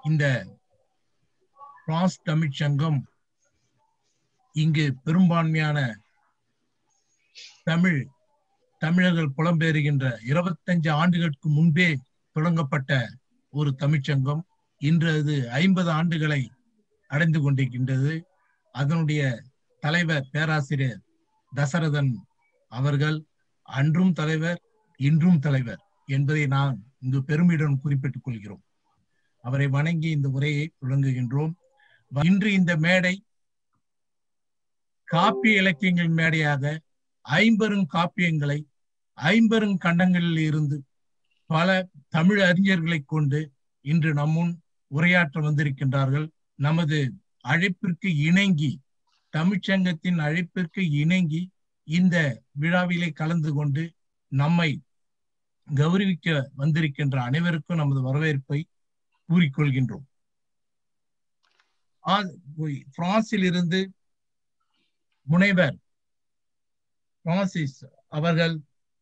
இந்த பிரான்ஸ் தமிழ்ச் சங்கம் இங்கு பெரும்பான்மையான தமிழ் தமிழர்கள் புலம்பெயர்கின்ற இருபத்தஞ்சு ஆண்டுகளுக்கு முன்பே தொடங்கப்பட்ட ஒரு தமிழ்ச்சங்கம் இன்று அது ஐம்பது ஆண்டுகளை அடைந்து கொண்டிருக்கின்றது அதனுடைய தலைவர் பேராசிரியர் தசரதன் அவர்கள் அன்றும் தலைவர் இன்றும் தலைவர் என்பதை நான் இங்கு பெருமையுடன் குறிப்பிட்டுக் கொள்கிறோம் அவரை வணங்கி இந்த உரையை தொடங்குகின்றோம் இன்று இந்த மேடை காப்பிய இலக்கியங்கள் மேடையாக ஐம்பெரும் காப்பியங்களை ஐம்பெரும் கண்டங்களில் இருந்து பல தமிழ் அறிஞர்களை கொண்டு இன்று நம்முன் உரையாற்ற வந்திருக்கின்றார்கள் நமது அழைப்பிற்கு இணங்கி தமிழ்ச்சங்கத்தின் அழைப்பிற்கு இணங்கி இந்த விழாவிலே கலந்து கொண்டு நம்மை கௌரவிக்க வந்திருக்கின்ற அனைவருக்கும் நமது வரவேற்பை கூறிக்கொள்கின்றோம் பிரான்சில் இருந்து முனைவர் பிரான்சிஸ் அவர்கள்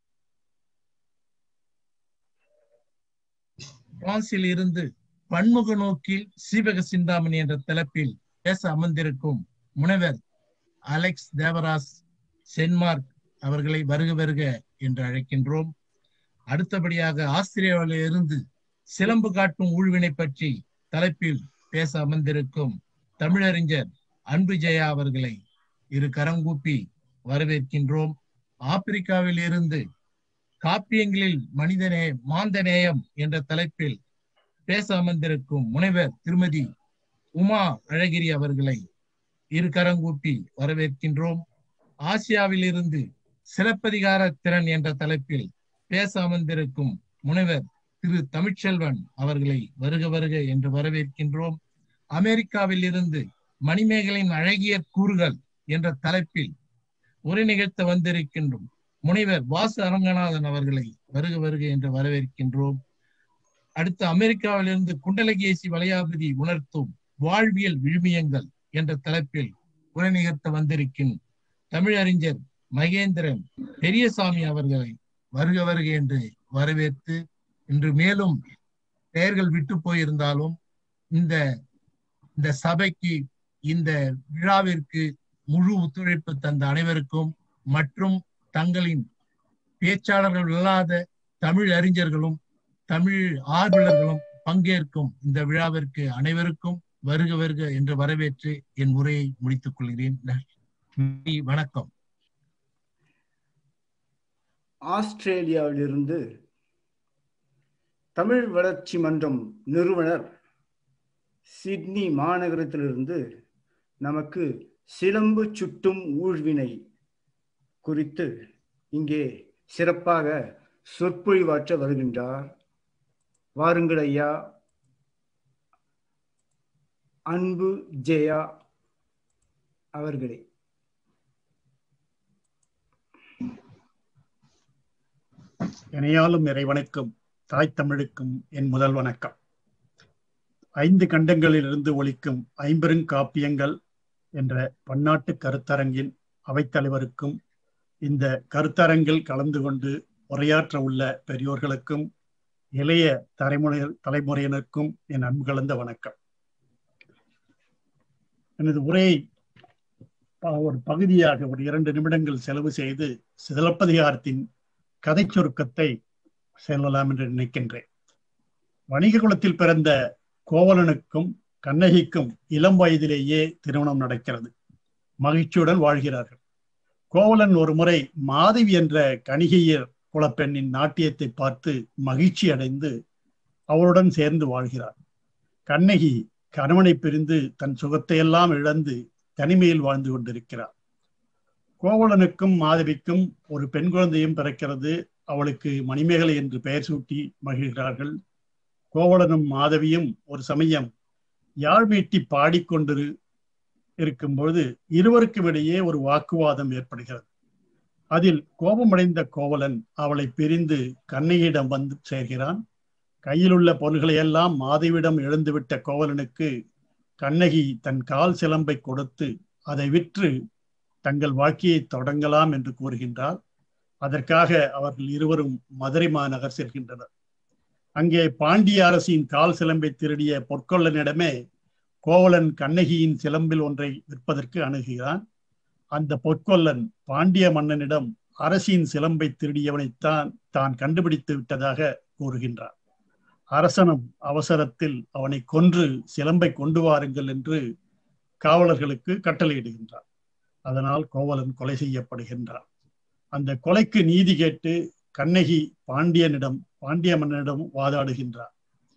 பிரான்சில் இருந்து பன்முக நோக்கில் சீவக சிந்தாமணி என்ற தலைப்பில் பேச அமர்ந்திருக்கும் முனைவர் அலெக்ஸ் தேவராஸ் சென்மார்க் அவர்களை வருக வருக என்று அழைக்கின்றோம் அடுத்தபடியாக ஆஸ்திரேலியாவில் இருந்து சிலம்பு காட்டும் ஊழ்வினை பற்றி தலைப்பில் பேச அமர்ந்திருக்கும் தமிழறிஞர் அன்பு ஜெயா அவர்களை இரு கரங்கூப்பி வரவேற்கின்றோம் ஆப்பிரிக்காவில் இருந்து காப்பியங்களில் மனிதநே மாந்தநேயம் என்ற தலைப்பில் பேச அமர்ந்திருக்கும் முனைவர் திருமதி உமா அழகிரி அவர்களை இரு கரங்கூப்பி வரவேற்கின்றோம் ஆசியாவில் இருந்து சிலப்பதிகார திறன் என்ற தலைப்பில் பேச அமர்ந்திருக்கும் முனைவர் திரு தமிழ்ச்செல்வன் அவர்களை வருக வருக என்று வரவேற்கின்றோம் அமெரிக்காவில் இருந்து மணிமேகலின் அழகிய கூறுகள் என்ற தலைப்பில் உரை நிகழ்த்த வந்திருக்கின்றோம் முனைவர் வாசு அரங்கநாதன் அவர்களை வருக வருக என்று வரவேற்கின்றோம் அடுத்து அமெரிக்காவிலிருந்து குண்டலகேசி வளையாபதி உணர்த்தும் வாழ்வியல் விழுமியங்கள் என்ற தலைப்பில் உரை நிகழ்த்த வந்திருக்கும் தமிழறிஞர் மகேந்திரன் பெரியசாமி அவர்களை வருக வருக என்று வரவேற்று இன்று மேலும் பெயர்கள் விட்டு போயிருந்தாலும் இந்த இந்த சபைக்கு இந்த விழாவிற்கு முழு ஒத்துழைப்பு தந்த அனைவருக்கும் மற்றும் தங்களின் பேச்சாளர்கள் இல்லாத தமிழ் அறிஞர்களும் தமிழ் ஆர்வலர்களும் பங்கேற்கும் இந்த விழாவிற்கு அனைவருக்கும் வருக வருக என்று வரவேற்று என் உரையை முடித்துக் கொள்கிறேன் வணக்கம் ஆஸ்திரேலியாவிலிருந்து தமிழ் வளர்ச்சி மன்றம் நிறுவனர் சிட்னி மாநகரத்திலிருந்து நமக்கு சிலம்பு சுட்டும் ஊழ்வினை குறித்து இங்கே சிறப்பாக சொற்பொழிவாற்ற வருகின்றார் வாருங்கள் ஐயா அன்பு ஜெயா அவர்களே இணையாலும் இறைவனுக்கும் தாய் தமிழுக்கும் என் முதல் வணக்கம் ஐந்து கண்டங்களில் இருந்து ஒழிக்கும் ஐம்பெருங்காப்பியங்கள் என்ற பன்னாட்டு கருத்தரங்கின் அவைத்தலைவருக்கும் இந்த கருத்தரங்கில் கலந்து கொண்டு உரையாற்ற உள்ள பெரியோர்களுக்கும் இளைய தலைமுறை தலைமுறையினருக்கும் என் அன்பு கலந்த வணக்கம் எனது உரையை ஒரு பகுதியாக ஒரு இரண்டு நிமிடங்கள் செலவு செய்து சிதலப்பதிகாரத்தின் கதை சுருக்கத்தை செல்லலாம் என்று நினைக்கின்றேன் வணிக குலத்தில் பிறந்த கோவலனுக்கும் கண்ணகிக்கும் இளம் வயதிலேயே திருமணம் நடக்கிறது மகிழ்ச்சியுடன் வாழ்கிறார்கள் கோவலன் ஒரு முறை மாதவி என்ற கணிகையர் குலப்பெண்ணின் நாட்டியத்தை பார்த்து மகிழ்ச்சி அடைந்து அவளுடன் சேர்ந்து வாழ்கிறார் கண்ணகி கணவனை பிரிந்து தன் சுகத்தையெல்லாம் இழந்து தனிமையில் வாழ்ந்து கொண்டிருக்கிறார் கோவலனுக்கும் மாதவிக்கும் ஒரு பெண் குழந்தையும் பிறக்கிறது அவளுக்கு மணிமேகலை என்று பெயர் சூட்டி மகிழ்கிறார்கள் கோவலனும் மாதவியும் ஒரு சமயம் யாழ்மீட்டி பாடிக்கொண்டு இருக்கும்பொழுது இருவருக்கும் இடையே ஒரு வாக்குவாதம் ஏற்படுகிறது அதில் கோபமடைந்த கோவலன் அவளை பிரிந்து கண்ணையிடம் வந்து சேர்கிறான் கையில் உள்ள பொருள்களை எல்லாம் மாதவிடம் இழந்துவிட்ட கோவலனுக்கு கண்ணகி தன் கால் சிலம்பை கொடுத்து அதை விற்று தங்கள் வாழ்க்கையை தொடங்கலாம் என்று கூறுகின்றார் அதற்காக அவர்கள் இருவரும் மதுரை மாநகர் செல்கின்றனர் அங்கே பாண்டிய அரசின் கால் சிலம்பை திருடிய பொற்கொள்ளனிடமே கோவலன் கண்ணகியின் சிலம்பில் ஒன்றை விற்பதற்கு அணுகுகிறான் அந்த பொற்கொல்லன் பாண்டிய மன்னனிடம் அரசின் சிலம்பை திருடியவனைத்தான் தான் கண்டுபிடித்து விட்டதாக கூறுகின்றார் அரசனும் அவசரத்தில் அவனை கொன்று சிலம்பை கொண்டு வாருங்கள் என்று காவலர்களுக்கு கட்டளையிடுகின்றார் அதனால் கோவலன் கொலை செய்யப்படுகின்றார் அந்த கொலைக்கு நீதி கேட்டு கண்ணகி பாண்டியனிடம் பாண்டிய மன்னனிடம் வாதாடுகின்றார்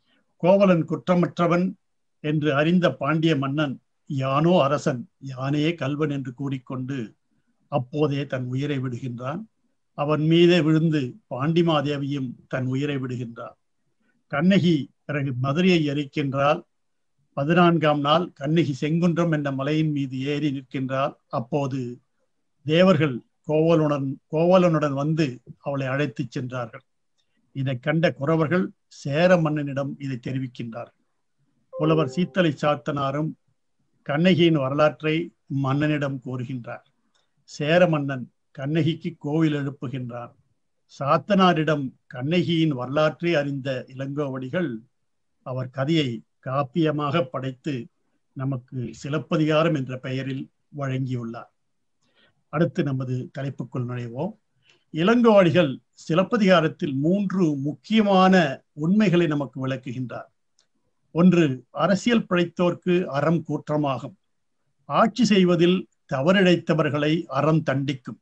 கோவலன் குற்றமற்றவன் என்று அறிந்த பாண்டிய மன்னன் யானோ அரசன் யானே கல்வன் என்று கூறிக்கொண்டு அப்போதே தன் உயிரை விடுகின்றான் அவன் மீதே விழுந்து பாண்டிமாதேவியும் தன் உயிரை விடுகின்றார் கண்ணகி பிறகு மதுரையை எரிக்கின்றால் பதினான்காம் நாள் கண்ணகி செங்குன்றம் என்ற மலையின் மீது ஏறி நிற்கின்றார் அப்போது தேவர்கள் கோவலனுடன் கோவலனுடன் வந்து அவளை அழைத்துச் சென்றார்கள் இதை கண்ட குறவர்கள் சேர மன்னனிடம் இதை தெரிவிக்கின்றார்கள் புலவர் சீத்தலை சாத்தனாரும் கண்ணகியின் வரலாற்றை மன்னனிடம் கூறுகின்றார் சேர மன்னன் கண்ணகிக்கு கோவில் எழுப்புகின்றார் சாத்தனாரிடம் கண்ணகியின் வரலாற்றை அறிந்த இளங்கோவடிகள் அவர் கதையை காப்பியமாக படைத்து நமக்கு சிலப்பதிகாரம் என்ற பெயரில் வழங்கியுள்ளார் அடுத்து நமது தலைப்புக்குள் நுழைவோம் இளங்கோவடிகள் சிலப்பதிகாரத்தில் மூன்று முக்கியமான உண்மைகளை நமக்கு விளக்குகின்றார் ஒன்று அரசியல் பிழைத்தோர்க்கு அறம் கூற்றமாகும் ஆட்சி செய்வதில் தவறிழைத்தவர்களை அறம் தண்டிக்கும்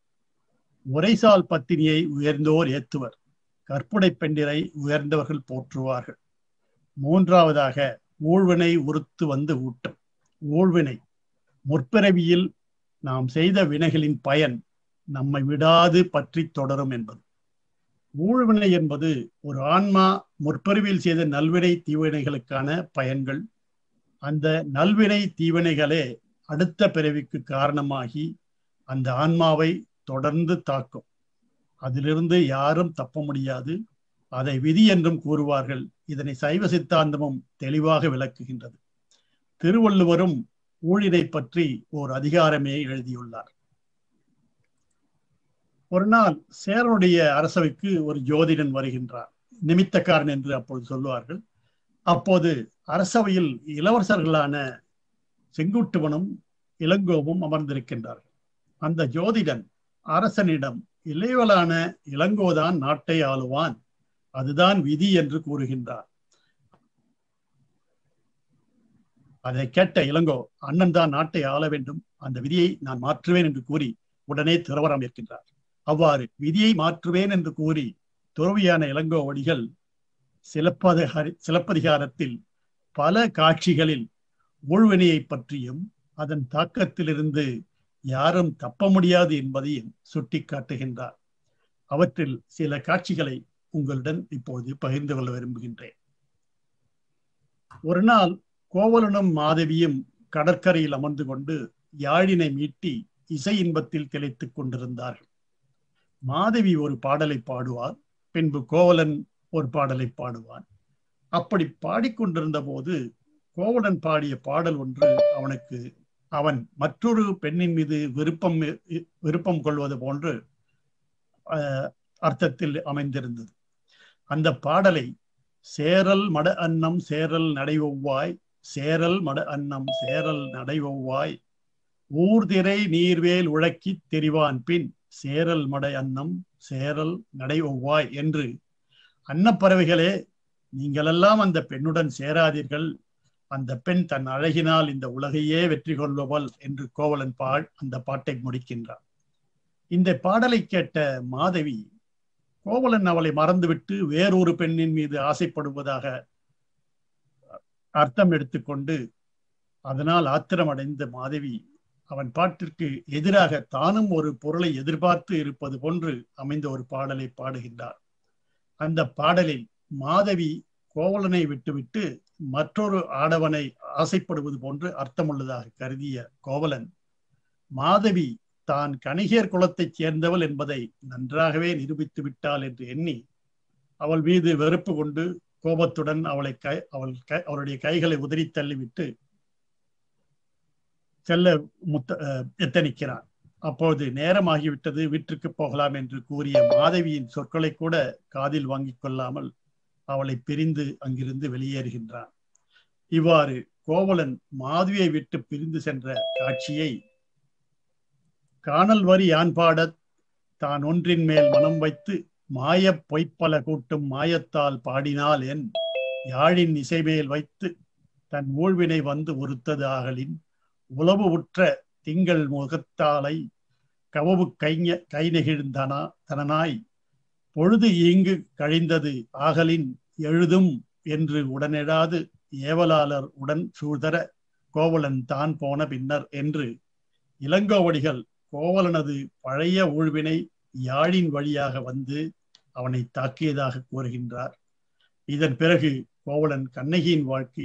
உரைசால் பத்தினியை உயர்ந்தோர் ஏத்துவர் கற்புடை பெண்டிரை உயர்ந்தவர்கள் போற்றுவார்கள் மூன்றாவதாக ஊழ்வினை உறுத்து வந்து ஊட்டும் ஊழ்வினை முற்பிறவியில் நாம் செய்த வினைகளின் பயன் நம்மை விடாது பற்றி தொடரும் என்பது ஊழ்வினை என்பது ஒரு ஆன்மா முற்பிறவியில் செய்த நல்வினை தீவினைகளுக்கான பயன்கள் அந்த நல்வினை தீவினைகளே அடுத்த பிறவிக்கு காரணமாகி அந்த ஆன்மாவை தொடர்ந்து தாக்கும் அதிலிருந்து யாரும் தப்ப முடியாது அதை விதி என்றும் கூறுவார்கள் இதனை சைவ சித்தாந்தமும் தெளிவாக விளக்குகின்றது திருவள்ளுவரும் ஊழினை பற்றி ஓர் அதிகாரமே எழுதியுள்ளார் ஒரு நாள் சேரனுடைய அரசவைக்கு ஒரு ஜோதிடன் வருகின்றார் நிமித்தக்காரன் என்று அப்பொழுது சொல்லுவார்கள் அப்போது அரசவையில் இளவரசர்களான செங்குட்டுவனும் இளங்கோவும் அமர்ந்திருக்கின்றார்கள் அந்த ஜோதிடன் அரசனிடம் இளையவளான இளங்கோதான் நாட்டை ஆளுவான் அதுதான் விதி என்று கூறுகின்றார் அதை கேட்ட இளங்கோ அண்ணன் தான் நாட்டை ஆள வேண்டும் அந்த விதியை நான் மாற்றுவேன் என்று கூறி உடனே துறவரம் ஏற்கின்றார் அவ்வாறு விதியை மாற்றுவேன் என்று கூறி துறவியான இளங்கோவடிகள் சிலப்பதிகார சிலப்பதிகாரத்தில் பல காட்சிகளில் ஊழ்வினையை பற்றியும் அதன் தாக்கத்திலிருந்து யாரும் தப்ப முடியாது என்பதையும் சுட்டிக்காட்டுகின்றார் அவற்றில் சில காட்சிகளை உங்களுடன் இப்போது பகிர்ந்து கொள்ள விரும்புகின்றேன் ஒரு நாள் கோவலனும் மாதவியும் கடற்கரையில் அமர்ந்து கொண்டு யாழினை மீட்டி இசை இன்பத்தில் திளைத்துக் கொண்டிருந்தார்கள் மாதவி ஒரு பாடலை பாடுவார் பின்பு கோவலன் ஒரு பாடலை பாடுவான் அப்படி பாடிக்கொண்டிருந்த போது கோவலன் பாடிய பாடல் ஒன்று அவனுக்கு அவன் மற்றொரு பெண்ணின் மீது விருப்பம் விருப்பம் கொள்வது போன்று அர்த்தத்தில் அமைந்திருந்தது அந்த பாடலை சேரல் மட அன்னம் சேரல் நடைவொவ்வாய் சேரல் மட அன்னம் சேரல் நடைவொவ்வாய் ஊர்திரை நீர்வேல் உழக்கி தெரிவான் பின் சேரல் மடை அன்னம் சேரல் நடை ஒவ்வாய் என்று அன்னப்பறவைகளே நீங்களெல்லாம் அந்த பெண்ணுடன் சேராதீர்கள் அந்த பெண் தன் அழகினால் இந்த உலகையே வெற்றி கொள்பவள் என்று கோவலன் பாள் அந்த பாட்டை முடிக்கின்றார் இந்த பாடலை கேட்ட மாதவி கோவலன் அவளை மறந்துவிட்டு வேறொரு பெண்ணின் மீது ஆசைப்படுவதாக அர்த்தம் எடுத்துக்கொண்டு அதனால் ஆத்திரமடைந்த மாதவி அவன் பாட்டிற்கு எதிராக தானும் ஒரு பொருளை எதிர்பார்த்து இருப்பது போன்று அமைந்த ஒரு பாடலை பாடுகின்றார் அந்த பாடலில் மாதவி கோவலனை விட்டுவிட்டு மற்றொரு ஆடவனை ஆசைப்படுவது போன்று அர்த்தமுள்ளதாக கருதிய கோவலன் மாதவி தான் கணிகர் குலத்தைச் சேர்ந்தவள் என்பதை நன்றாகவே நிரூபித்து விட்டாள் என்று எண்ணி அவள் மீது வெறுப்பு கொண்டு கோபத்துடன் அவளை கை அவள் கை அவளுடைய கைகளை உதறி தள்ளிவிட்டு செல்ல முத்த எத்தனிக்கிறான் அப்போது நேரமாகிவிட்டது வீட்டிற்கு போகலாம் என்று கூறிய மாதவியின் சொற்களை கூட காதில் வாங்கிக் கொள்ளாமல் அவளை பிரிந்து அங்கிருந்து வெளியேறுகின்றான் இவ்வாறு கோவலன் மாதுவியை விட்டு பிரிந்து சென்ற காட்சியை காணல் வரி யான் பாடத் தான் ஒன்றின் மேல் மனம் வைத்து மாயப் பொய்ப்பல கூட்டும் மாயத்தால் பாடினால் என் யாழின் இசைமேல் வைத்து தன் ஊழ்வினை வந்து உறுத்தது ஆகலின் உளவு உற்ற திங்கள் முகத்தாலை கவவு கைஞ கை நெகிழ்ந்தனா தனனாய் பொழுது ஈங்கு கழிந்தது ஆகலின் எழுதும் என்று உடனெழாது ஏவலாளர் உடன் சூழ்தர கோவலன் தான் போன பின்னர் என்று இளங்கோவடிகள் கோவலனது பழைய ஊழ்வினை யாழின் வழியாக வந்து அவனை தாக்கியதாக கூறுகின்றார் இதன் பிறகு கோவலன் கண்ணகியின் வாழ்க்கை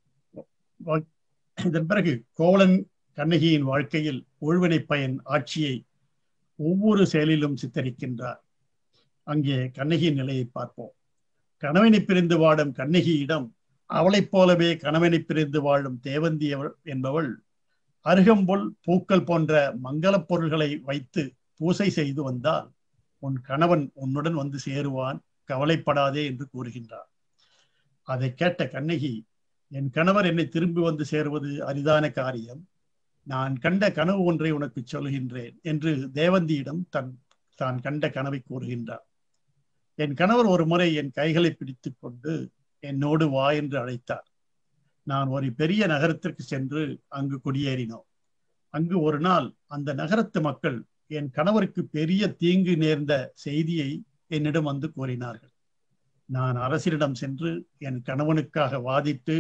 இதன் பிறகு கோவலன் கண்ணகியின் வாழ்க்கையில் ஊழ்வினை பயன் ஆட்சியை ஒவ்வொரு செயலிலும் சித்தரிக்கின்றார் அங்கே கண்ணகியின் நிலையை பார்ப்போம் கணவனை பிரிந்து வாடும் கண்ணகியிடம் அவளைப் போலவே கணவனை பிரிந்து வாழும் தேவந்தி என்பவள் அருகம்புல் பூக்கள் போன்ற மங்களப் பொருள்களை வைத்து பூசை செய்து வந்தால் உன் கணவன் உன்னுடன் வந்து சேருவான் கவலைப்படாதே என்று கூறுகின்றார் அதை கேட்ட கண்ணகி என் கணவர் என்னை திரும்பி வந்து சேருவது அரிதான காரியம் நான் கண்ட கனவு ஒன்றை உனக்கு சொல்கின்றேன் என்று தேவந்தியிடம் தன் தான் கண்ட கனவை கூறுகின்றார் என் கணவர் ஒரு முறை என் கைகளை பிடித்து கொண்டு என்னோடு வா என்று அழைத்தார் நான் ஒரு பெரிய நகரத்திற்கு சென்று அங்கு குடியேறினோம் அங்கு ஒரு நாள் அந்த நகரத்து மக்கள் என் கணவருக்கு பெரிய தீங்கு நேர்ந்த செய்தியை என்னிடம் வந்து கூறினார்கள் நான் அரசரிடம் சென்று என் கணவனுக்காக வாதிட்டு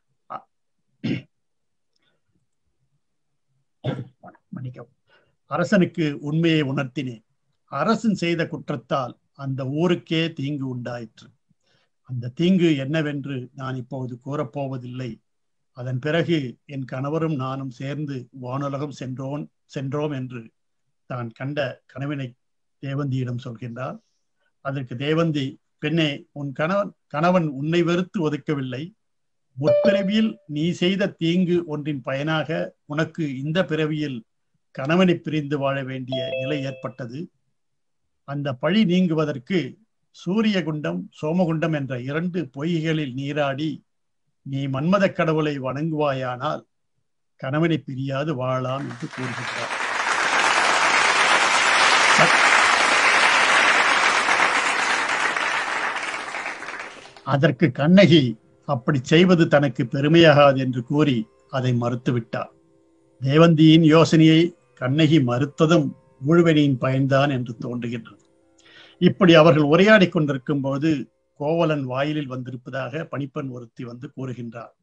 மன்னிக்கவும் அரசனுக்கு உண்மையை உணர்த்தினேன் அரசன் செய்த குற்றத்தால் அந்த ஊருக்கே தீங்கு உண்டாயிற்று அந்த தீங்கு என்னவென்று நான் இப்போது கூறப்போவதில்லை அதன் பிறகு என் கணவரும் நானும் சேர்ந்து வானுலகம் சென்றோன் சென்றோம் என்று தான் கண்ட கனவினை தேவந்தியிடம் சொல்கின்றார் அதற்கு தேவந்தி பெண்ணே உன் கணவன் கணவன் உன்னை வெறுத்து ஒதுக்கவில்லை முற்பிறவியில் நீ செய்த தீங்கு ஒன்றின் பயனாக உனக்கு இந்த பிறவியில் கணவனை பிரிந்து வாழ வேண்டிய நிலை ஏற்பட்டது அந்த பழி நீங்குவதற்கு சூரியகுண்டம் சோமகுண்டம் என்ற இரண்டு பொய்களில் நீராடி நீ மன்மத கடவுளை வணங்குவாயானால் கணவனை பிரியாது வாழலாம் என்று கூறுகின்றார் அதற்கு கண்ணகி அப்படி செய்வது தனக்கு பெருமையாகாது என்று கூறி அதை மறுத்துவிட்டார் தேவந்தியின் யோசனையை கண்ணகி மறுத்ததும் முழுவனியின் பயன்தான் என்று தோன்றுகின்றது இப்படி அவர்கள் உரையாடி கொண்டிருக்கும் போது கோவலன் வாயிலில் வந்திருப்பதாக பணிப்பெண் ஒருத்தி வந்து கூறுகின்றார்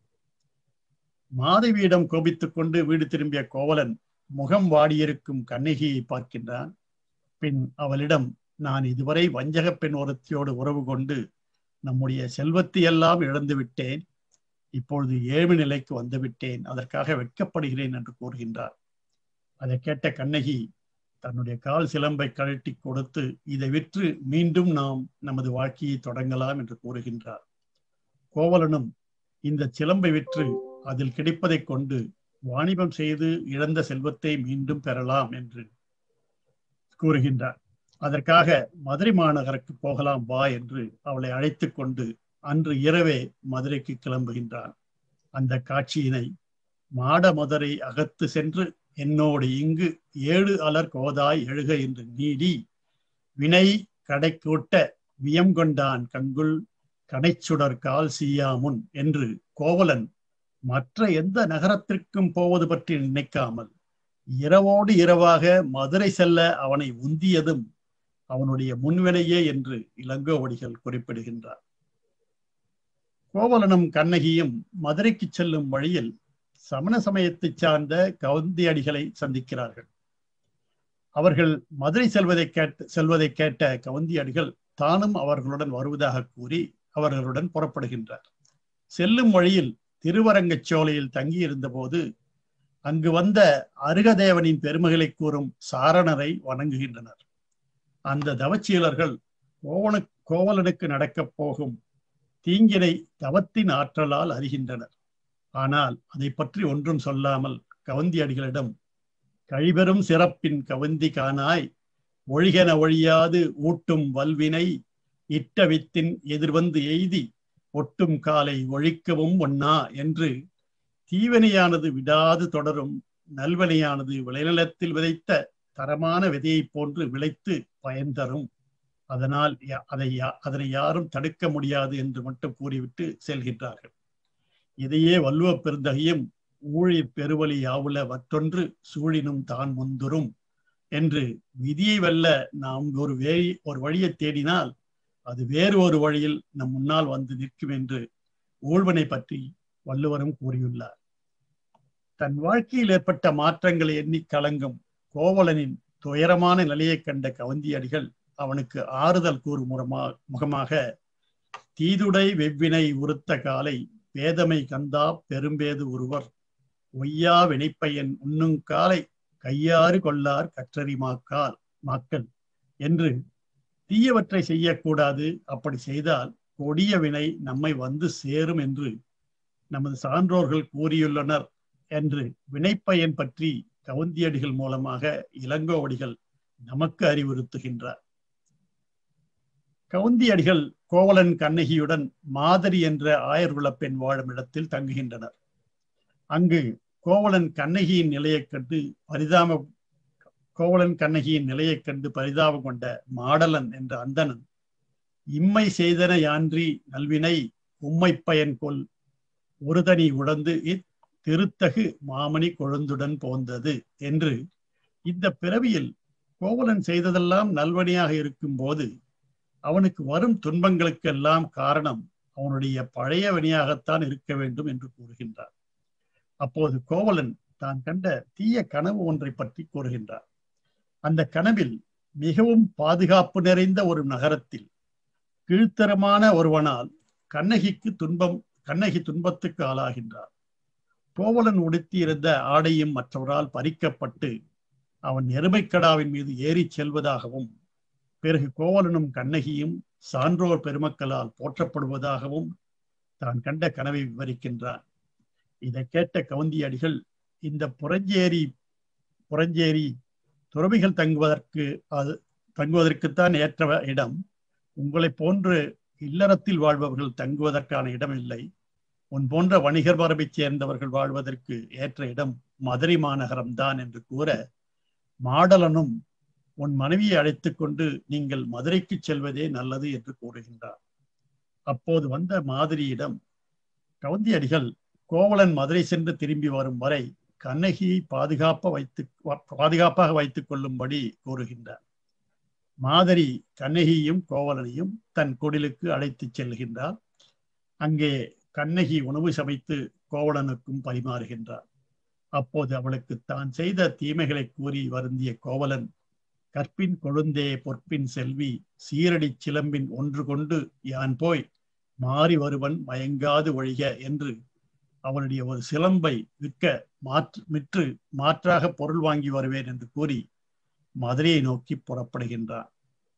மாதவியிடம் கோபித்துக் கொண்டு வீடு திரும்பிய கோவலன் முகம் வாடியிருக்கும் கண்ணகியை பார்க்கின்றான் பின் அவளிடம் நான் இதுவரை வஞ்சக பெண் ஒருத்தியோடு உறவு கொண்டு நம்முடைய செல்வத்தை எல்லாம் இழந்து விட்டேன் இப்பொழுது ஏழ்மை நிலைக்கு வந்து விட்டேன் அதற்காக வெட்கப்படுகிறேன் என்று கூறுகின்றார் அதை கேட்ட கண்ணகி தன்னுடைய கால் சிலம்பை கழட்டி கொடுத்து இதை விற்று மீண்டும் நாம் நமது வாழ்க்கையை தொடங்கலாம் என்று கூறுகின்றார் கோவலனும் இந்த சிலம்பை விற்று அதில் கிடைப்பதை கொண்டு வாணிபம் செய்து இழந்த செல்வத்தை மீண்டும் பெறலாம் என்று கூறுகின்றார் அதற்காக மதுரை மாநகருக்கு போகலாம் வா என்று அவளை அழைத்து கொண்டு அன்று இரவே மதுரைக்கு கிளம்புகின்றான் அந்த காட்சியினை மாட மதுரை அகத்து சென்று என்னோடு இங்கு ஏழு அலர் கோதாய் எழுக என்று நீடி வினை கடை கூட்ட வியம் கொண்டான் கங்குள் கடைச்சுடர் கால் சீயாமுன் என்று கோவலன் மற்ற எந்த நகரத்திற்கும் போவது பற்றி நினைக்காமல் இரவோடு இரவாக மதுரை செல்ல அவனை உந்தியதும் அவனுடைய முன்வினையே என்று இளங்கோவடிகள் குறிப்பிடுகின்றார் கோவலனும் கண்ணகியும் மதுரைக்கு செல்லும் வழியில் சமண சமயத்தை சார்ந்த கவுந்தியடிகளை சந்திக்கிறார்கள் அவர்கள் மதுரை செல்வதை கேட்ட செல்வதை கேட்ட கவுந்தியடிகள் தானும் அவர்களுடன் வருவதாக கூறி அவர்களுடன் புறப்படுகின்றார் செல்லும் வழியில் திருவரங்கச் சோலையில் தங்கியிருந்த போது அங்கு வந்த அருகதேவனின் பெருமைகளை கூறும் சாரணரை வணங்குகின்றனர் அந்த தவச்சீலர்கள் கோவன கோவலனுக்கு நடக்கப் போகும் தீங்கினை தவத்தின் ஆற்றலால் அறிகின்றனர் ஆனால் அதை பற்றி ஒன்றும் சொல்லாமல் கவந்தி அடிகளிடம் கழிபெறும் சிறப்பின் கவந்தி காணாய் ஒழிகென ஒழியாது ஊட்டும் வல்வினை இட்ட வித்தின் எதிர்வந்து எய்தி ஒட்டும் காலை ஒழிக்கவும் ஒண்ணா என்று தீவனையானது விடாது தொடரும் நல்வனையானது விளைநிலத்தில் விதைத்த தரமான விதையைப் போன்று விளைத்து பயன் தரும் அதனால் அதை அதனை யாரும் தடுக்க முடியாது என்று மட்டும் கூறிவிட்டு செல்கின்றார்கள் இதையே வள்ளுவ பெருந்தகையும் ஊழிற் பெருவழி யாவுல மற்றொன்று சூழினும் தான் முந்துரும் என்று விதியை வெல்ல நாம் ஒரு வே ஒரு வழியை தேடினால் அது வேறு ஒரு வழியில் நம் முன்னால் வந்து நிற்கும் என்று ஊழ்வனை பற்றி வள்ளுவரும் கூறியுள்ளார் தன் வாழ்க்கையில் ஏற்பட்ட மாற்றங்களை எண்ணி கலங்கும் கோவலனின் துயரமான நிலையை கண்ட கவந்தியடிகள் அவனுக்கு ஆறுதல் கூறும் முறமா முகமாக தீதுடை வெவ்வினை உறுத்த காலை வேதமை கந்தா பெரும்பேது ஒருவர் ஒய்யா வினைப்பையன் உண்ணும் காலை கையாறு கொள்ளார் கற்றறி மாக்கால் மாக்கள் என்று தீயவற்றை செய்யக்கூடாது அப்படி செய்தால் கொடிய வினை நம்மை வந்து சேரும் என்று நமது சான்றோர்கள் கூறியுள்ளனர் என்று வினைப்பயன் பற்றி கவுந்தியடிகள் மூலமாக இளங்கோவடிகள் நமக்கு அறிவுறுத்துகின்றார் கவுந்தியடிகள் கோவலன் கண்ணகியுடன் மாதிரி என்ற ஆயர்குல பெண் வாழும் இடத்தில் தங்குகின்றனர் அங்கு கோவலன் கண்ணகியின் நிலையைக் கண்டு பரிதாபம் கோவலன் கண்ணகியின் நிலையைக் கண்டு பரிதாபம் கொண்ட மாடலன் என்ற அந்தணன் இம்மை செய்தன யான்றி நல்வினை உம்மை பயன் கொள் ஒருதனி உழந்து இத்திருத்தகு மாமணி கொழுந்துடன் போந்தது என்று இந்த பிறவியில் கோவலன் செய்ததெல்லாம் நல்வனியாக இருக்கும் போது அவனுக்கு வரும் துன்பங்களுக்கெல்லாம் காரணம் அவனுடைய பழைய வினையாகத்தான் இருக்க வேண்டும் என்று கூறுகின்றார் அப்போது கோவலன் தான் கண்ட தீய கனவு ஒன்றை பற்றி கூறுகின்றார் அந்த கனவில் மிகவும் பாதுகாப்பு நிறைந்த ஒரு நகரத்தில் கீழ்த்தரமான ஒருவனால் கண்ணகிக்கு துன்பம் கண்ணகி துன்பத்துக்கு ஆளாகின்றார் கோவலன் உடுத்தியிருந்த ஆடையும் மற்றவரால் பறிக்கப்பட்டு அவன் எருமைக்கடாவின் மீது ஏறி செல்வதாகவும் பிறகு கோவலனும் கண்ணகியும் சான்றோர் பெருமக்களால் போற்றப்படுவதாகவும் தான் கண்ட கனவை விவரிக்கின்றான் இதை கேட்ட கவுந்தியடிகள் இந்த புறஞ்சேரி புறஞ்சேரி துறவிகள் தங்குவதற்கு அது தங்குவதற்குத்தான் ஏற்ற இடம் உங்களை போன்று இல்லறத்தில் வாழ்பவர்கள் தங்குவதற்கான இடம் இல்லை உன் போன்ற வணிகர் மரபைச் சேர்ந்தவர்கள் வாழ்வதற்கு ஏற்ற இடம் மதுரை மாநகரம்தான் என்று கூற மாடலனும் உன் மனைவியை அழைத்துக் கொண்டு நீங்கள் மதுரைக்கு செல்வதே நல்லது என்று கூறுகின்றார் அப்போது வந்த மாதிரியிடம் கவுந்தியடிகள் கோவலன் மதுரை சென்று திரும்பி வரும் வரை கண்ணகியை பாதுகாப்ப வைத்து பாதுகாப்பாக வைத்துக் கொள்ளும்படி கூறுகின்றார் மாதிரி கண்ணகியையும் கோவலனையும் தன் குடிலுக்கு அழைத்துச் செல்கின்றார் அங்கே கண்ணகி உணவு சமைத்து கோவலனுக்கும் பரிமாறுகின்றார் அப்போது அவளுக்கு தான் செய்த தீமைகளை கூறி வருந்திய கோவலன் கற்பின் கொழுந்தே பொற்பின் செல்வி சீரடி சிலம்பின் ஒன்று கொண்டு யான் போய் மாறி வருவன் மயங்காது ஒழிக என்று அவனுடைய ஒரு சிலம்பை விற்க மாற்று விற்று மாற்றாக பொருள் வாங்கி வருவேன் என்று கூறி மதுரையை நோக்கி புறப்படுகின்றான்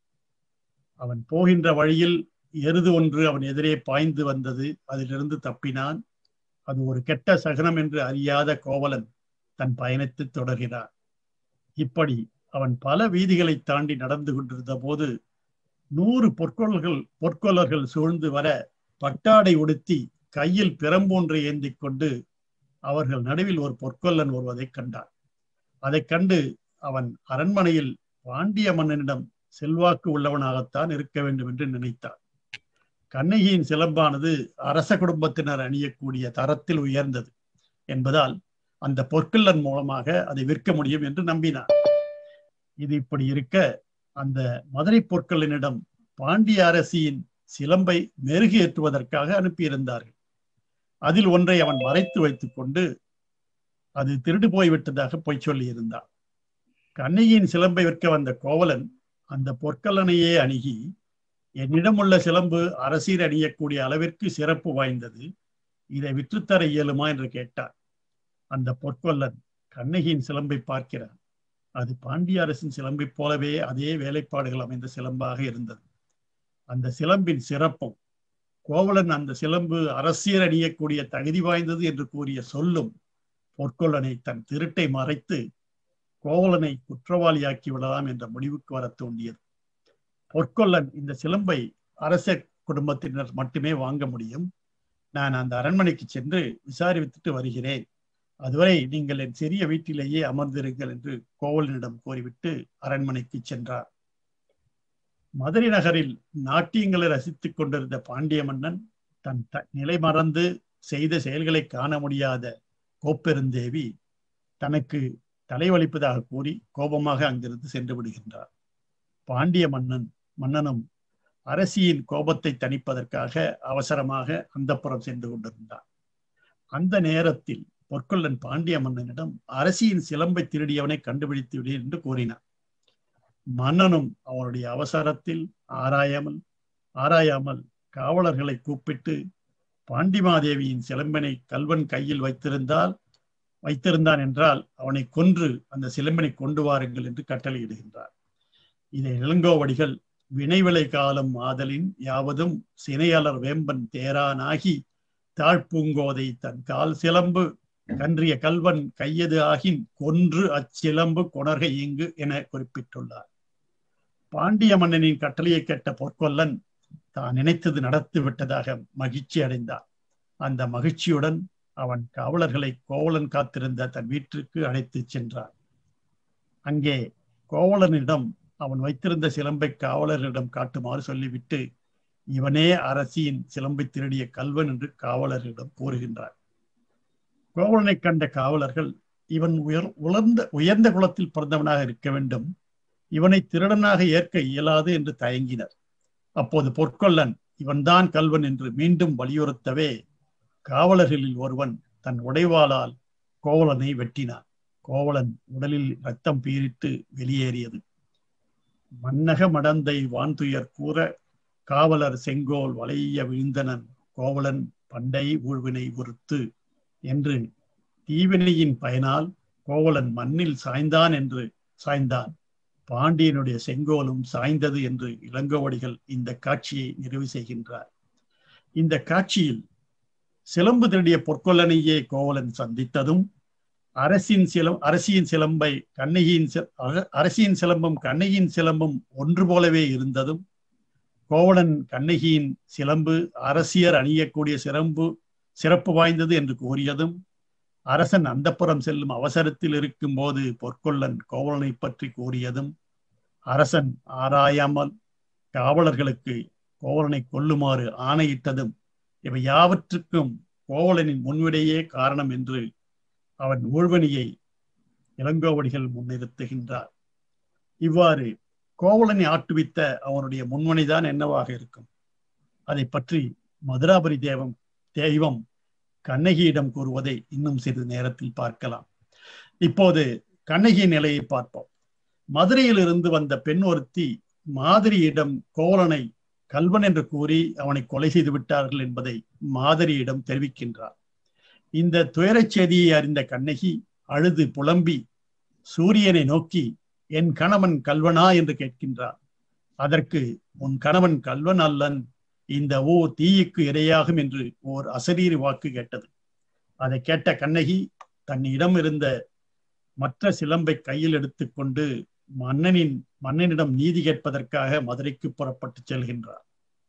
அவன் போகின்ற வழியில் எருது ஒன்று அவன் எதிரே பாய்ந்து வந்தது அதிலிருந்து தப்பினான் அது ஒரு கெட்ட சகனம் என்று அறியாத கோவலன் தன் பயணத்தை தொடர்கிறான் இப்படி அவன் பல வீதிகளை தாண்டி நடந்து கொண்டிருந்த போது நூறு பொற்கொள்ளர்கள் பொற்கொள்ளர்கள் சூழ்ந்து வர பட்டாடை உடுத்தி கையில் பிரம்பொன்றை ஏந்தி கொண்டு அவர்கள் நடுவில் ஒரு பொற்கொல்லன் வருவதை கண்டான் அதைக் கண்டு அவன் அரண்மனையில் பாண்டிய மன்னனிடம் செல்வாக்கு உள்ளவனாகத்தான் இருக்க வேண்டும் என்று நினைத்தான் கண்ணகியின் சிலம்பானது அரச குடும்பத்தினர் அணியக்கூடிய தரத்தில் உயர்ந்தது என்பதால் அந்த பொற்கொல்லன் மூலமாக அதை விற்க முடியும் என்று நம்பினார் இது இப்படி இருக்க அந்த மதுரை பொற்கொள்ளனிடம் பாண்டிய அரசியின் சிலம்பை மெருகேற்றுவதற்காக அனுப்பியிருந்தார்கள் அதில் ஒன்றை அவன் மறைத்து வைத்துக் கொண்டு அது திருடு போய்விட்டதாக பொய் சொல்லியிருந்தான் கண்ணகியின் சிலம்பை விற்க வந்த கோவலன் அந்த பொற்கல்லனையே அணுகி என்னிடம் உள்ள சிலம்பு அரசீர் அணியக்கூடிய அளவிற்கு சிறப்பு வாய்ந்தது இதை விற்றுத்தர இயலுமா என்று கேட்டார் அந்த பொற்கொல்லன் கண்ணகியின் சிலம்பை பார்க்கிறான் அது பாண்டிய அரசின் சிலம்பை போலவே அதே வேலைப்பாடுகள் அமைந்த சிலம்பாக இருந்தது அந்த சிலம்பின் சிறப்பும் கோவலன் அந்த சிலம்பு அரசியல் அணியக்கூடிய தகுதி வாய்ந்தது என்று கூறிய சொல்லும் பொற்கொள்ளனை தன் திருட்டை மறைத்து கோவலனை குற்றவாளியாக்கி விடலாம் என்ற முடிவுக்கு வர தோண்டியது பொற்கொல்லன் இந்த சிலம்பை அரச குடும்பத்தினர் மட்டுமே வாங்க முடியும் நான் அந்த அரண்மனைக்கு சென்று விசாரித்துட்டு வருகிறேன் அதுவரை நீங்கள் என் சிறிய வீட்டிலேயே அமர்ந்திருங்கள் என்று கோவலனிடம் கூறிவிட்டு அரண்மனைக்கு சென்றார் மதுரை நகரில் நாட்டியங்களை ரசித்துக் கொண்டிருந்த பாண்டிய மன்னன் தன் நிலை மறந்து செய்த செயல்களை காண முடியாத கோப்பெருந்தேவி தனக்கு தலைவலிப்பதாக கூறி கோபமாக அங்கிருந்து சென்று விடுகின்றார் பாண்டிய மன்னன் மன்னனும் அரசியின் கோபத்தை தணிப்பதற்காக அவசரமாக அந்தப்புறம் சென்று கொண்டிருந்தார் அந்த நேரத்தில் பொற்கொள்ளன் பாண்டிய மன்னனிடம் அரசியின் சிலம்பை திருடியவனை கண்டுபிடித்து விடு என்று கூறினார் மன்னனும் அவனுடைய அவசரத்தில் ஆராயாமல் ஆராயாமல் காவலர்களை கூப்பிட்டு பாண்டிமாதேவியின் சிலம்பினை கல்வன் கையில் வைத்திருந்தால் வைத்திருந்தான் என்றால் அவனை கொன்று அந்த சிலம்பினை கொண்டு வாருங்கள் என்று கட்டளையிடுகின்றார் இதை இளங்கோவடிகள் வினைவிளை காலம் ஆதலின் யாவதும் சினையாளர் வேம்பன் தேரானாகி தாழ்பூங்கோதை தன் கால் சிலம்பு கன்றிய கல்வன் கையது ஆகின் கொன்று அச்சிலம்பு கொணர்க இங்கு என குறிப்பிட்டுள்ளார் பாண்டிய மன்னனின் கட்டளையை கேட்ட பொற்கொல்லன் தான் நினைத்தது நடத்து விட்டதாக மகிழ்ச்சி அடைந்தார் அந்த மகிழ்ச்சியுடன் அவன் காவலர்களை கோவலன் காத்திருந்த தன் வீட்டிற்கு அழைத்துச் சென்றான் அங்கே கோவலனிடம் அவன் வைத்திருந்த சிலம்பை காவலர்களிடம் காட்டுமாறு சொல்லிவிட்டு இவனே அரசியின் சிலம்பை திருடிய கல்வன் என்று காவலர்களிடம் கூறுகின்றார் கோவலனை கண்ட காவலர்கள் இவன் உயர் உலர்ந்த உயர்ந்த குலத்தில் பிறந்தவனாக இருக்க வேண்டும் இவனை திருடனாக ஏற்க இயலாது என்று தயங்கினர் அப்போது பொற்கொல்லன் இவன்தான் கல்வன் என்று மீண்டும் வலியுறுத்தவே காவலர்களில் ஒருவன் தன் உடைவாளால் கோவலனை வெட்டினான் கோவலன் உடலில் ரத்தம் பீரிட்டு வெளியேறியது மன்னக மடந்தை வான்துயர் கூற காவலர் செங்கோல் வளைய வீழ்ந்தனன் கோவலன் பண்டை ஊழ்வினை உறுத்து என்று தீவினையின் பயனால் கோவலன் மண்ணில் சாய்ந்தான் என்று சாய்ந்தான் பாண்டியனுடைய செங்கோலும் சாய்ந்தது என்று இளங்கோவடிகள் இந்த காட்சியை நிறைவு செய்கின்றார் இந்த காட்சியில் சிலம்பு திருடிய பொற்கொல்லனையே கோவலன் சந்தித்ததும் அரசின் சிலம் அரசியின் சிலம்பை கண்ணகியின் அரசியின் சிலம்பும் கண்ணகியின் சிலம்பும் ஒன்று போலவே இருந்ததும் கோவலன் கண்ணகியின் சிலம்பு அரசியர் அணியக்கூடிய சிறம்பு சிறப்பு வாய்ந்தது என்று கூறியதும் அரசன் அந்தப்புறம் செல்லும் அவசரத்தில் இருக்கும் போது பொற்கொள்ளன் கோவலனை பற்றி கூறியதும் அரசன் ஆராயாமல் காவலர்களுக்கு கோவலனை கொல்லுமாறு ஆணையிட்டதும் இவை யாவற்றுக்கும் கோவலனின் முன்விடையே காரணம் என்று அவன் ஊழ்வனியை இளங்கோவடிகள் முன்னிறுத்துகின்றார் இவ்வாறு கோவலனை ஆட்டுவித்த அவனுடைய முன்மணிதான் என்னவாக இருக்கும் அதை பற்றி மதுராபரி தேவம் தெய்வம் கண்ணகியிடம் கூறுவதை இன்னும் சிறிது நேரத்தில் பார்க்கலாம் இப்போது கண்ணகி நிலையை பார்ப்போம் மதுரையில் இருந்து வந்த பெண் ஒருத்தி மாதிரியிடம் கோவலனை கல்வன் என்று கூறி அவனை கொலை செய்து விட்டார்கள் என்பதை மாதிரியிடம் தெரிவிக்கின்றார் இந்த துயரச் செய்தியை அறிந்த கண்ணகி அழுது புலம்பி சூரியனை நோக்கி என் கணவன் கல்வனா என்று கேட்கின்றார் அதற்கு உன் கணவன் கல்வன் அல்லன் இந்த ஓ தீயுக்கு இரையாகும் என்று ஓர் அசரீரி வாக்கு கேட்டது அதை கேட்ட கண்ணகி தன்னிடம் இருந்த மற்ற சிலம்பை கையில் எடுத்துக்கொண்டு மன்னனின் மன்னனிடம் நீதி கேட்பதற்காக மதுரைக்கு புறப்பட்டு செல்கின்றார்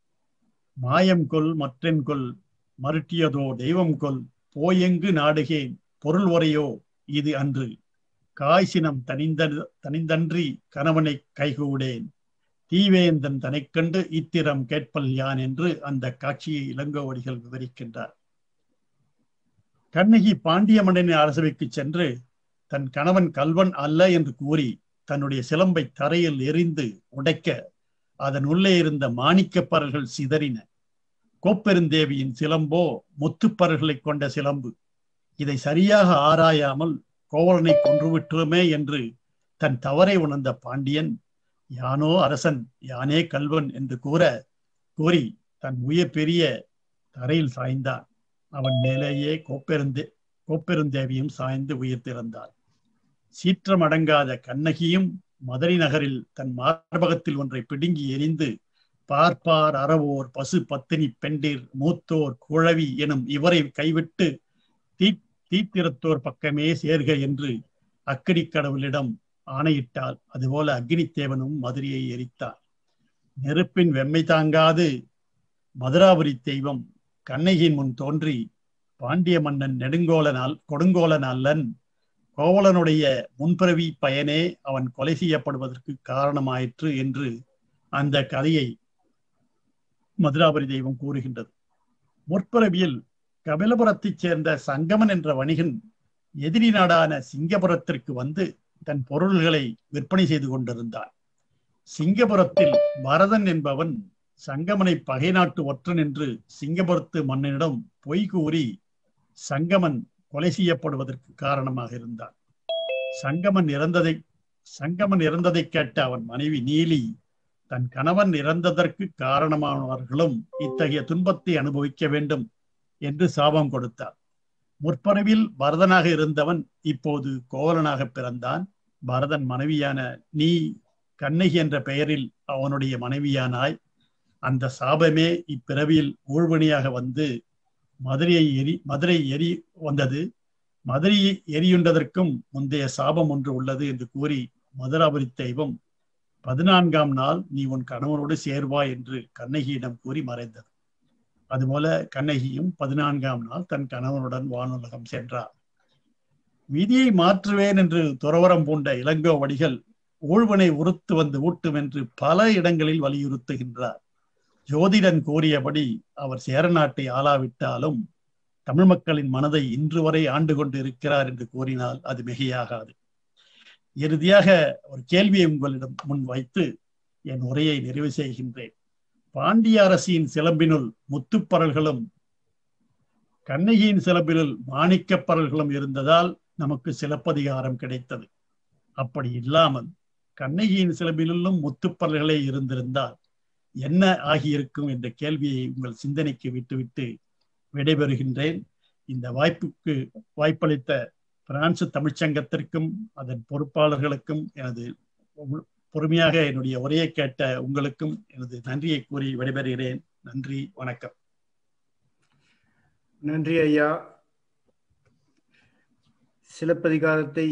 மாயம் கொல் மற்றென் கொல் மருட்டியதோ தெய்வம் கொல் போயெங்கு நாடுகேன் பொருள் உரையோ இது அன்று காய்சினம் தனிந்த தனிந்தன்றி கணவனை கைகூடேன் தீவேந்தன் தனைக் கண்டு இத்திரம் கேட்பல் யான் என்று அந்த காட்சியை இளங்கோவடிகள் விவரிக்கின்றார் கண்ணகி பாண்டிய மன்னனின் அரசவைக்கு சென்று தன் கணவன் கல்வன் அல்ல என்று கூறி தன்னுடைய சிலம்பை தரையில் எரிந்து உடைக்க அதன் உள்ளே இருந்த மாணிக்கப்பரல்கள் சிதறின கோப்பெருந்தேவியின் சிலம்போ முத்துப்பரல்களை கொண்ட சிலம்பு இதை சரியாக ஆராயாமல் கோவலனை கொன்றுவிட்டுமே என்று தன் தவறை உணர்ந்த பாண்டியன் யானோ அரசன் யானே கல்வன் என்று கூற கூறி தன் உயிர் பெரிய தரையில் சாய்ந்தான் அவன் மேலேயே கோப்பெருந்தே கோப்பெருந்தேவியும் சாய்ந்து உயிர் திறந்தார் சீற்றம் அடங்காத கண்ணகியும் மதுரை நகரில் தன் மார்பகத்தில் ஒன்றை பிடுங்கி எரிந்து பார்ப்பார் அறவோர் பசு பத்தினி பெண்டிர் மூத்தோர் குழவி எனும் இவரை கைவிட்டு தீ தீத்திரத்தோர் பக்கமே சேர்க என்று அக்கடி கடவுளிடம் ஆணையிட்டால் அதுபோல அக்னித்தேவனும் மதுரையை எரித்தார் நெருப்பின் வெம்மை தாங்காது மதுராபுரி தெய்வம் கண்ணகியின் முன் தோன்றி பாண்டிய மன்னன் நெடுங்கோலனால் கொடுங்கோலனல்லன் கோவலனுடைய முன்பிறவி பயனே அவன் கொலை செய்யப்படுவதற்கு காரணமாயிற்று என்று அந்த கதையை மதுராபுரி தெய்வம் கூறுகின்றது முற்பிறவியில் கபிலபுரத்தைச் சேர்ந்த சங்கமன் என்ற வணிகன் எதிரி நாடான சிங்கபுரத்திற்கு வந்து தன் பொருள்களை விற்பனை செய்து கொண்டிருந்தான் சிங்கபுரத்தில் பரதன் என்பவன் சங்கமனை பகை நாட்டு ஒற்றன் என்று சிங்கபுரத்து மன்னனிடம் பொய் கூறி சங்கமன் கொலை செய்யப்படுவதற்கு காரணமாக இருந்தான் சங்கமன் இறந்ததை சங்கமன் இறந்ததை கேட்ட அவன் மனைவி நீலி தன் கணவன் இறந்ததற்கு காரணமானவர்களும் இத்தகைய துன்பத்தை அனுபவிக்க வேண்டும் என்று சாபம் கொடுத்தார் முற்பரவில் பரதனாக இருந்தவன் இப்போது கோவலனாக பிறந்தான் பரதன் மனைவியான நீ கண்ணகி என்ற பெயரில் அவனுடைய மனைவியானாய் அந்த சாபமே இப்பிறவியில் ஊழ்வணியாக வந்து மதுரையை எரி மதுரை எரி வந்தது மதுரை எரியுண்டதற்கும் முந்தைய சாபம் ஒன்று உள்ளது என்று கூறி மதுராபுரி தெய்வம் பதினான்காம் நாள் நீ உன் கணவனோடு சேர்வாய் என்று கண்ணகியிடம் கூறி மறைந்தது அதுபோல கண்ணகியும் பதினான்காம் நாள் தன் கணவனுடன் வானுலகம் சென்றார் விதியை மாற்றுவேன் என்று துறவரம் பூண்ட இளங்கோவடிகள் ஊழ்வனை உறுத்து வந்து ஊட்டும் என்று பல இடங்களில் வலியுறுத்துகின்றார் ஜோதிடன் கூறியபடி அவர் சேர நாட்டை ஆளாவிட்டாலும் தமிழ் மக்களின் மனதை இன்று வரை ஆண்டு கொண்டு இருக்கிறார் என்று கூறினால் அது மிகையாகாது இறுதியாக ஒரு கேள்வியை உங்களிடம் முன் வைத்து என் உரையை நிறைவு செய்கின்றேன் பாண்டிய அரசியின் சிலம்பினுள் முத்துப்பரல்களும் கண்ணகியின் சிலம்பினுள் மாணிக்கப்பரல்களும் இருந்ததால் நமக்கு சிலப்பதிகாரம் கிடைத்தது அப்படி இல்லாமல் கண்ணகியின் சிலம்பினுள்ளும் முத்துப்பரல்களே இருந்திருந்தால் என்ன ஆகியிருக்கும் என்ற கேள்வியை உங்கள் சிந்தனைக்கு விட்டுவிட்டு விடைபெறுகின்றேன் இந்த வாய்ப்புக்கு வாய்ப்பளித்த பிரான்சு தமிழ்ச்சங்கத்திற்கும் அதன் பொறுப்பாளர்களுக்கும் எனது பொறுமையாக என்னுடைய உரையை கேட்ட உங்களுக்கும் எனது நன்றியை கூறி விடைபெறுகிறேன் நன்றி வணக்கம் நன்றி ஐயா சிலப்பதிகாரத்தை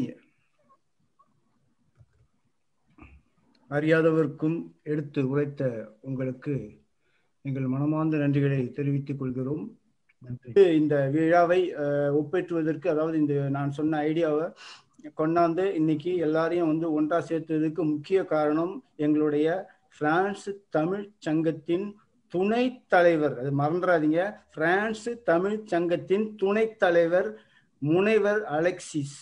அறியாதவர்க்கும் எடுத்து உரைத்த உங்களுக்கு எங்கள் மனமார்ந்த நன்றிகளை தெரிவித்துக் கொள்கிறோம் இந்த விழாவை ஒப்பேற்றுவதற்கு அதாவது இந்த நான் சொன்ன ஐடியாவை கொண்டாந்து இன்னைக்கு எல்லாரையும் வந்து ஒன்றா சேர்த்ததுக்கு முக்கிய காரணம் எங்களுடைய பிரான்ஸ் தமிழ் சங்கத்தின் துணை தலைவர் அது மறந்துடாதீங்க பிரான்ஸ் தமிழ் சங்கத்தின் துணை தலைவர் முனைவர் அலெக்சிஸ்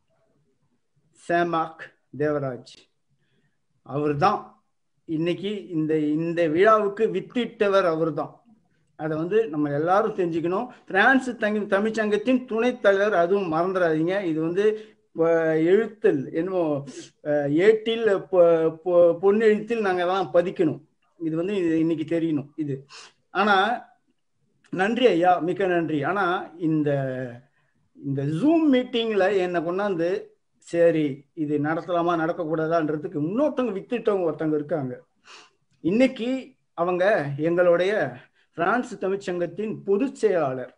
சேமாக் தேவராஜ் அவர் தான் இன்னைக்கு இந்த இந்த விழாவுக்கு வித்திட்டவர் அவர் தான் அதை வந்து நம்ம எல்லாரும் தெரிஞ்சுக்கணும் பிரான்ஸ் தங்கி தமிழ்ச்சங்கத்தின் துணைத் தலைவர் அதுவும் மறந்துடாதீங்க இது வந்து எழுத்தில் என்னமோ ஏட்டில் பொன்னெழுத்தில் நாங்கள் தான் பதிக்கணும் இது வந்து இன்னைக்கு தெரியணும் இது ஆனா நன்றி ஐயா மிக்க நன்றி ஆனா இந்த இந்த ஜூம் மீட்டிங்ல என்னை கொண்டாந்து சரி இது நடத்தலாமா நடக்கக்கூடாதான்றதுக்கு இன்னொருத்தவங்க வித்துட்டவங்க ஒருத்தவங்க இருக்காங்க இன்னைக்கு அவங்க எங்களுடைய பிரான்ஸ் தமிழ்ச்சங்கத்தின் பொதுச் செயலாளர்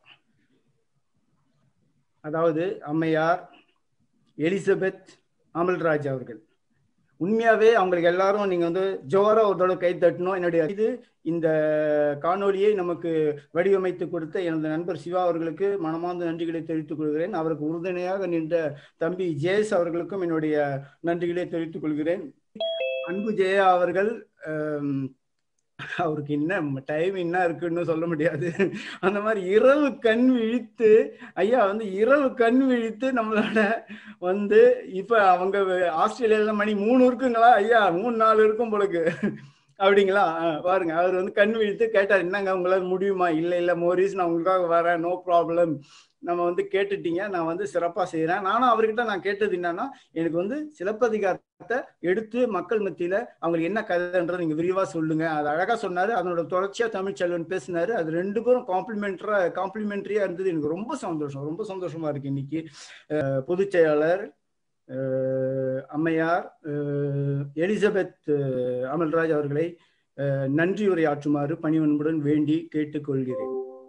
அதாவது அம்மையார் எலிசபெத் அமல்ராஜ் அவர்கள் உண்மையாவே அவங்களுக்கு எல்லாரும் நீங்க வந்து ஜோரா ஒரு தடவை கை தட்டணும் என்னுடைய இது இந்த காணொலியை நமக்கு வடிவமைத்து கொடுத்த எனது நண்பர் சிவா அவர்களுக்கு மனமார்ந்த நன்றிகளை தெரிவித்துக் கொள்கிறேன் அவருக்கு உறுதுணையாக நின்ற தம்பி ஜேஸ் அவர்களுக்கும் என்னுடைய நன்றிகளை தெரிவித்துக் கொள்கிறேன் அன்பு ஜெயா அவர்கள் அவருக்கு என்ன டைம் என்ன இருக்குன்னு சொல்ல முடியாது அந்த மாதிரி இரவு கண் விழித்து ஐயா வந்து இரவு கண் விழித்து நம்மளோட வந்து இப்ப அவங்க ஆஸ்திரேலியால மணி மூணு இருக்குங்களா ஐயா மூணு நாலு இருக்கும் போலுக்கு அப்படிங்களா பாருங்க அவர் வந்து கண் விழித்து கேட்டார் என்னங்க உங்களால முடியுமா இல்லை இல்லை மோரிஸ் நான் உங்களுக்காக வரேன் நோ ப்ராப்ளம் நம்ம வந்து கேட்டுட்டீங்க நான் வந்து சிறப்பாக செய்கிறேன் நானும் அவர்கிட்ட நான் கேட்டது என்னன்னா எனக்கு வந்து சிலப்பதிகாரத்தை எடுத்து மக்கள் மத்தியில் அவங்களுக்கு என்ன கதைன்றது நீங்கள் விரிவாக சொல்லுங்க அது அழகாக சொன்னார் அதனோட தொடர்ச்சியாக தமிழ்ச்செல்வன் பேசினார் அது ரெண்டு பேரும் காம்ப்ளிமெண்ட்ரா காம்ப்ளிமெண்ட்ரியாக இருந்தது எனக்கு ரொம்ப சந்தோஷம் ரொம்ப சந்தோஷமா இருக்கு இன்னைக்கு பொதுச் செயலாளர் அம்மையார் எலிசபெத் அமல்ராஜ் அவர்களை நன்றி உரையாற்றுமாறு பணிவன்புடன் வேண்டி கேட்டுக்கொள்கிறேன்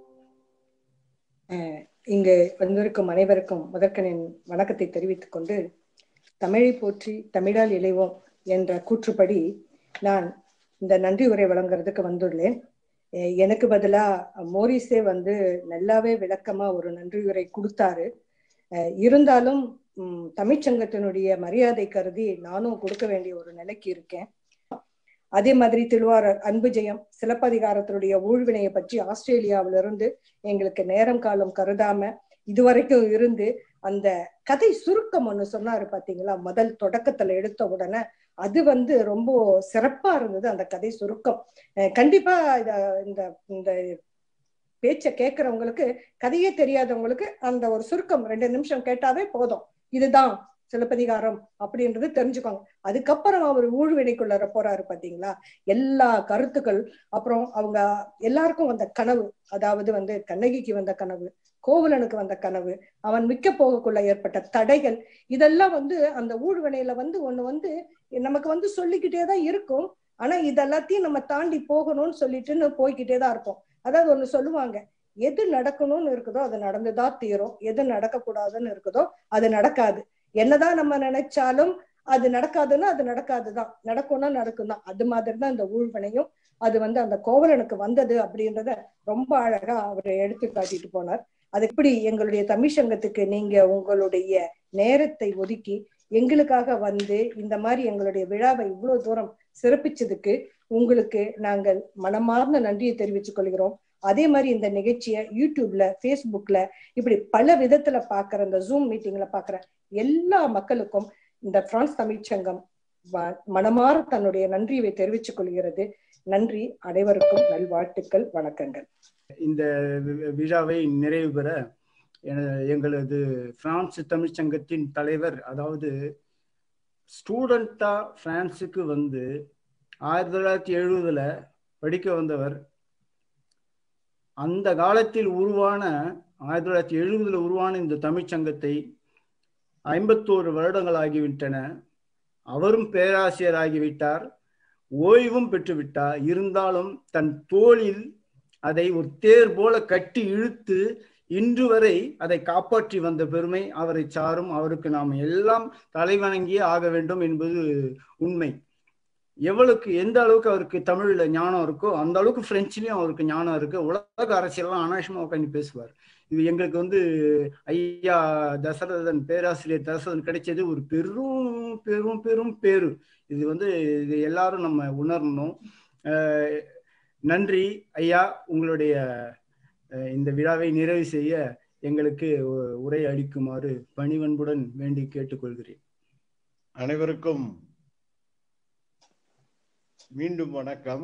இங்கு வந்திருக்கும் அனைவருக்கும் முதற்கனின் வணக்கத்தை தெரிவித்துக் கொண்டு தமிழை போற்றி தமிழால் இளைவோம் என்ற கூற்றுப்படி நான் இந்த நன்றி உரை வழங்குறதுக்கு வந்துள்ளேன் எ- எனக்கு பதிலா மோரிஸே வந்து நல்லாவே விளக்கமா ஒரு நன்றி உரை கொடுத்தாரு அஹ் இருந்தாலும் ம், தமிழ்ச்சங்கத்தினுடைய மரியாதை கருதி நானும் கொடுக்க வேண்டிய ஒரு நிலைக்கு இருக்கேன் அதே மாதிரி திருவாரர் அன்பு ஜெயம் சிலப்பதிகாரத்தினுடைய ஊழ்வினையை பற்றி ஆஸ்திரேலியாவிலிருந்து எங்களுக்கு நேரம் காலம் கருதாம இதுவரைக்கும் இருந்து அந்த கதை சுருக்கம் ஒண்ணு சொன்னாரு பாத்தீங்களா முதல் தொடக்கத்துல எடுத்த உடனே அது வந்து ரொம்ப சிறப்பா இருந்தது அந்த கதை சுருக்கம் அஹ் கண்டிப்பா இத இந்த இந்த பேச்ச கேட்கறவங்களுக்கு கதையே தெரியாதவங்களுக்கு அந்த ஒரு சுருக்கம் ரெண்டு நிமிஷம் கேட்டாவே போதும் இதுதான் சிலப்பதிகாரம் அப்படின்றது தெரிஞ்சுக்கோங்க அதுக்கப்புறம் அவர் ஊழ்வினைக்குள்ள போறாரு பாத்தீங்களா எல்லா கருத்துக்கள் அப்புறம் அவங்க எல்லாருக்கும் வந்த கனவு அதாவது வந்து கண்ணகிக்கு வந்த கனவு கோவலனுக்கு வந்த கனவு அவன் மிக்க போகக்குள்ள ஏற்பட்ட தடைகள் இதெல்லாம் வந்து அந்த ஊழ்வினையில வந்து ஒண்ணு வந்து நமக்கு வந்து சொல்லிக்கிட்டே தான் இருக்கும் ஆனா இதெல்லாத்தையும் நம்ம தாண்டி போகணும்னு சொல்லிட்டுன்னு போய்கிட்டே தான் இருப்போம் அதாவது ஒண்ணு சொல்லுவாங்க எது நடக்கணும்னு இருக்குதோ அது நடந்துதான் தீரும் எது நடக்க கூடாதுன்னு இருக்குதோ அது நடக்காது என்னதான் நம்ம நினைச்சாலும் அது நடக்காதுன்னா அது நடக்காதுதான் நடக்கும்னா நடக்கும் தான் அது மாதிரி தான் இந்த ஊழ்வினையும் அது வந்து அந்த கோவலனுக்கு வந்தது அப்படின்றத ரொம்ப அழகா அவர் எடுத்து காட்டிட்டு போனார் அது எப்படி எங்களுடைய தமிழ் சங்கத்துக்கு நீங்க உங்களுடைய நேரத்தை ஒதுக்கி எங்களுக்காக வந்து இந்த மாதிரி எங்களுடைய விழாவை இவ்வளவு தூரம் சிறப்பிச்சதுக்கு உங்களுக்கு நாங்கள் மனமார்ந்த நன்றியை தெரிவித்துக் கொள்கிறோம் அதே மாதிரி இந்த நிகழ்ச்சியை யூடியூப்ல ஃபேஸ்புக்ல இப்படி பல விதத்துல பாக்குற இந்த ஜூம் மீட்டிங்ல பாக்குற எல்லா மக்களுக்கும் இந்த பிரான்ஸ் தமிழ்ச்சங்கம் வ- மனமாற தன்னுடைய நன்றியை தெரிவித்துக் கொள்கிறது நன்றி அனைவருக்கும் நல்வாழ்த்துக்கள் வணக்கங்கள் இந்த வி- விழாவை நிறைவு பெற என- எங்களது பிரான்ஸ் தமிழ்ச்சங்கத்தின் தலைவர் அதாவது ஸ்டூடெண்டா பிரான்ஸுக்கு வந்து ஆயிரத்தி தொள்ளாயிரத்தி எழுபதுல படிக்க வந்தவர் அந்த காலத்தில் உருவான ஆயிரத்தி தொள்ளாயிரத்தி எழுபதுல உருவான இந்த தமிழ்ச்சங்கத்தை ஐம்பத்தோரு வருடங்கள் ஆகிவிட்டன அவரும் பேராசிரியர் ஆகிவிட்டார் ஓய்வும் பெற்றுவிட்டார் இருந்தாலும் தன் தோளில் அதை ஒரு தேர் போல கட்டி இழுத்து இன்று வரை அதை காப்பாற்றி வந்த பெருமை அவரை சாரும் அவருக்கு நாம் எல்லாம் தலைவணங்கியே ஆக வேண்டும் என்பது உண்மை எவ்வளவுக்கு எந்த அளவுக்கு அவருக்கு தமிழ்ல ஞானம் இருக்கோ அந்த அளவுக்கு பிரெஞ்சுலயும் அவருக்கு ஞானம் இருக்கு உலக அரசியல்லாம் அனாவசியமா உட்காந்து பேசுவார் இது எங்களுக்கு வந்து ஐயா தசரதன் பேராசிரியர் தசரதன் கிடைச்சது ஒரு பெரும் பெரும் பெரும் பேரு இது வந்து இது எல்லாரும் நம்ம உணரணும் அஹ் நன்றி ஐயா உங்களுடைய அஹ், இந்த விழாவை நிறைவு செய்ய எங்களுக்கு உ- உரை அளிக்குமாறு பணிவன்புடன் வேண்டி கேட்டுக்கொள்கிறேன் அனைவருக்கும் மீண்டும் வணக்கம்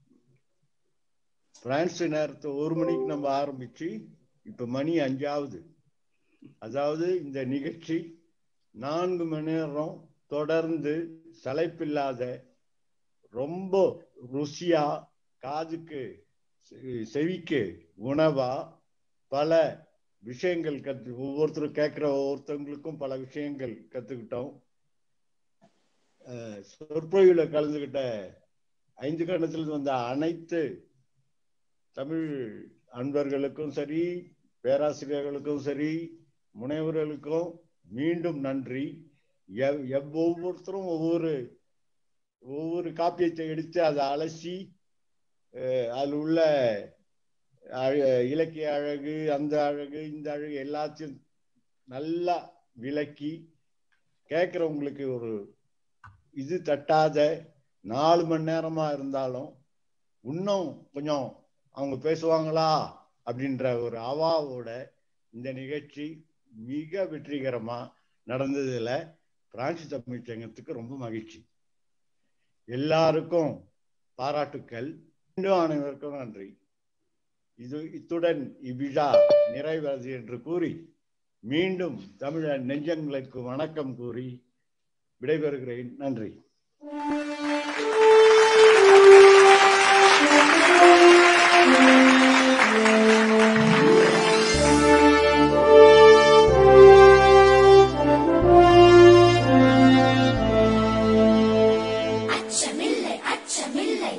பிரான்ஸ் நேரத்தை ஒரு மணிக்கு நம்ம ஆரம்பிச்சு இப்ப மணி அஞ்சாவது அதாவது இந்த நிகழ்ச்சி நான்கு மணி நேரம் தொடர்ந்து சளைப்பில்லாத ரொம்ப ருசியா காதுக்கு செ- செவிக்கு உணவா பல விஷயங்கள் கத்து ஒவ்வொருத்தரும் கேட்கிற ஒவ்வொருத்தவங்களுக்கும் பல விஷயங்கள் கத்துக்கிட்டோம் அஹ் சொற்பொழிவுல கலந்துகிட்ட ஐந்து கண்டத்தில் வந்த அனைத்து தமிழ் அன்பர்களுக்கும் சரி பேராசிரியர்களுக்கும் சரி முனைவர்களுக்கும் மீண்டும் நன்றி எவ்- எவ் ஒவ்வொருத்தரும் ஒவ்வொரு ஒவ்வொரு காப்பியத்தை எடுத்து அதை அலசி அஹ், அதில் உள்ள அழ- இலக்கிய அழகு அந்த அழகு இந்த அழகு எல்லாத்தையும் நல்லா விளக்கி கேட்குறவங்களுக்கு ஒரு இது தட்டாத நாலு மணி நேரமா இருந்தாலும் இன்னும் கொஞ்சம் அவங்க பேசுவாங்களா அப்படின்ற ஒரு அவாவோட இந்த நிகழ்ச்சி மிக வெற்றிகரமா நடந்ததுல பிரான்சி தமிழ் சங்கத்துக்கு ரொம்ப மகிழ்ச்சி எல்லாருக்கும் பாராட்டுக்கள் மீண்டும் அனைவருக்கும் நன்றி இது இத்துடன் இவ்விழா நிறைவது என்று கூறி மீண்டும் தமிழ நெஞ்சங்களுக்கு வணக்கம் கூறி விடைபெறுகிறேன் நன்றி அச்சமில்லை அச்சமில்லை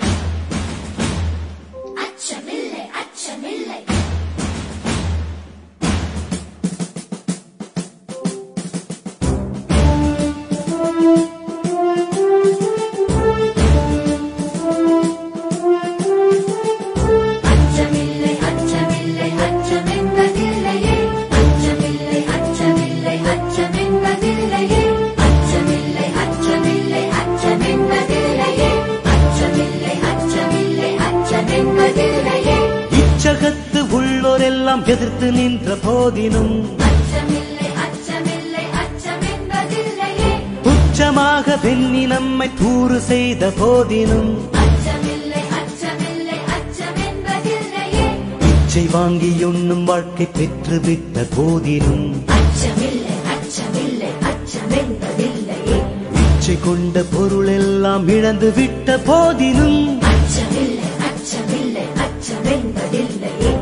அச்சமில்லை அச்சமில்லை எல்லாம் எதிர்த்து நின்ற போதினும் அச்சமில்லை அச்சமில்லை அச்சமென்பதில்லையே உச்சமாக வெண்ணி நம்மை தூறு செய்த போதினும் அச்சமில்லை அச்சமில்லை அச்சமென்பதில்லையே இச்சை வாங்கி உண்ணும் வாழ்க்கை பெற்றுவிட்ட போதினும் அச்சமில்லை அச்சமில்லை அச்சமென்பதில்லையே இச்சை கொண்ட பொருள் எல்லாம் இழந்து விட்ட போதினும் அச்சமில்லை அச்சமில்லை அச்சமென்பதில்லையே